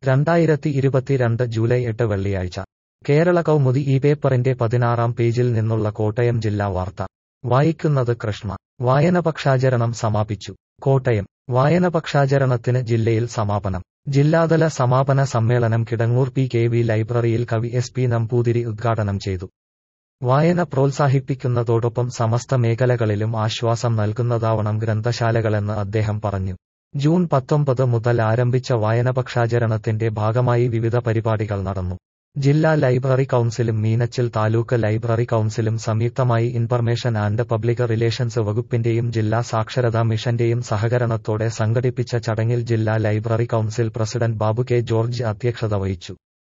രണ്ടായിരത്തി ഇരുപത്തിരണ്ട് ജൂലൈ എട്ട് വെള്ളിയാഴ്ച കേരള കൗമുദി ഈ പേപ്പറിന്റെ പതിനാറാം പേജിൽ നിന്നുള്ള കോട്ടയം ജില്ലാ വാർത്ത വായിക്കുന്നത് കൃഷ്ണ വായനപക്ഷാചരണം സമാപിച്ചു കോട്ടയം വായനപക്ഷാചരണത്തിന് ജില്ലയിൽ സമാപനം ജില്ലാതല സമാപന സമ്മേളനം കിടങ്ങൂർ പി കെ വി ലൈബ്രറിയിൽ കവി എസ് പി നമ്പൂതിരി ഉദ്ഘാടനം ചെയ്തു വായന പ്രോത്സാഹിപ്പിക്കുന്നതോടൊപ്പം സമസ്ത മേഖലകളിലും ആശ്വാസം നൽകുന്നതാവണം ഗ്രന്ഥശാലകളെന്ന് അദ്ദേഹം പറഞ്ഞു ജൂൺ പത്തൊമ്പത് മുതൽ ആരംഭിച്ച വായനപക്ഷാചരണത്തിന്റെ ഭാഗമായി വിവിധ പരിപാടികൾ നടന്നു ജില്ലാ ലൈബ്രറി കൗൺസിലും മീനച്ചിൽ താലൂക്ക് ലൈബ്രറി കൗൺസിലും സംയുക്തമായി ഇൻഫർമേഷൻ ആൻഡ് പബ്ലിക് റിലേഷൻസ് വകുപ്പിന്റെയും ജില്ലാ സാക്ഷരതാ മിഷന്റെയും സഹകരണത്തോടെ സംഘടിപ്പിച്ച ചടങ്ങിൽ ജില്ലാ library council president Babu K George അധ്യക്ഷത വഹിച്ചു